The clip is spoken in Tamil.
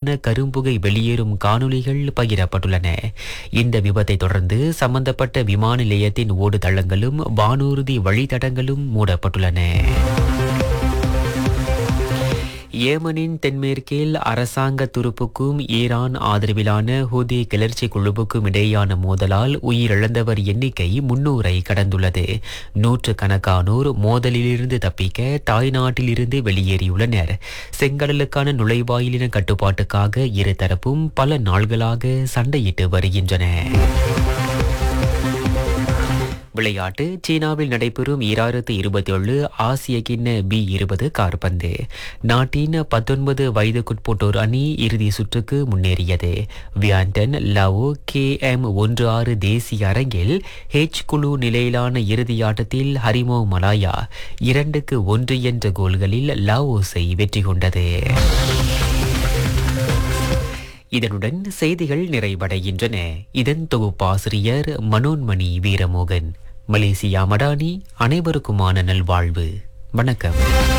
கடுமையான கரும்புகை வெளியேறும் காணொளிகள் பகிரப்பட்டுள்ளன இந்த விபத்தை தொடர்ந்து சம்பந்தப்பட்ட விமான நிலையத்தின் ஓடுதளங்களும் வானூர்தி வழித்தடங்களும் மூடப்பட்டுள்ளன ஏமனின் தென்மேற்கில் அரசாங்க துருப்புக்கும் ஈரான் ஆதரவிலான ஹூதி கிளர்ச்சி குழுவுக்கும் இடையேயான மோதலால் உயிரிழந்தவர் எண்ணிக்கை முன்னூரை கடந்துள்ளது நூற்று கணக்கானோர் மோதலிலிருந்து தப்பிக்க தாய்நாட்டிலிருந்து வெளியேறியுள்ளனர் செங்கடலுக்கான நுழைவாயிலின கட்டுப்பாட்டுக்காக இருதரப்பும் பல நாள்களாக சண்டையிட்டு வருகின்றன விளையாட்டு சீனாவில் நடைபெறும் ஈராயிரத்து இருபத்தி ஏழு ஆசிய கிண்ண பி இருபது கார்பந்து நாட்டின் பத்தொன்பது வயதுக்குட்பட்டோர் அணி இறுதி சுற்றுக்கு முன்னேறியது வியாண்டன் லவோ கே எம் ஒன்று ஆறு தேசிய அரங்கில் ஹெச் குழு நிலையிலான இறுதி ஆட்டத்தில் ஹரிமோ மலாயா இரண்டுக்கு ஒன்று என்ற கோல்களில் லாவோஸை வெற்றி கொண்டது இதனுடன் செய்திகள் நிறைவடைகின்றன இதன் தொகுப்பாசிரியர் மனோன்மணி வீரமோகன் மலேசியா மடானி அனைவருக்குமான நல்வாழ்வு வணக்கம்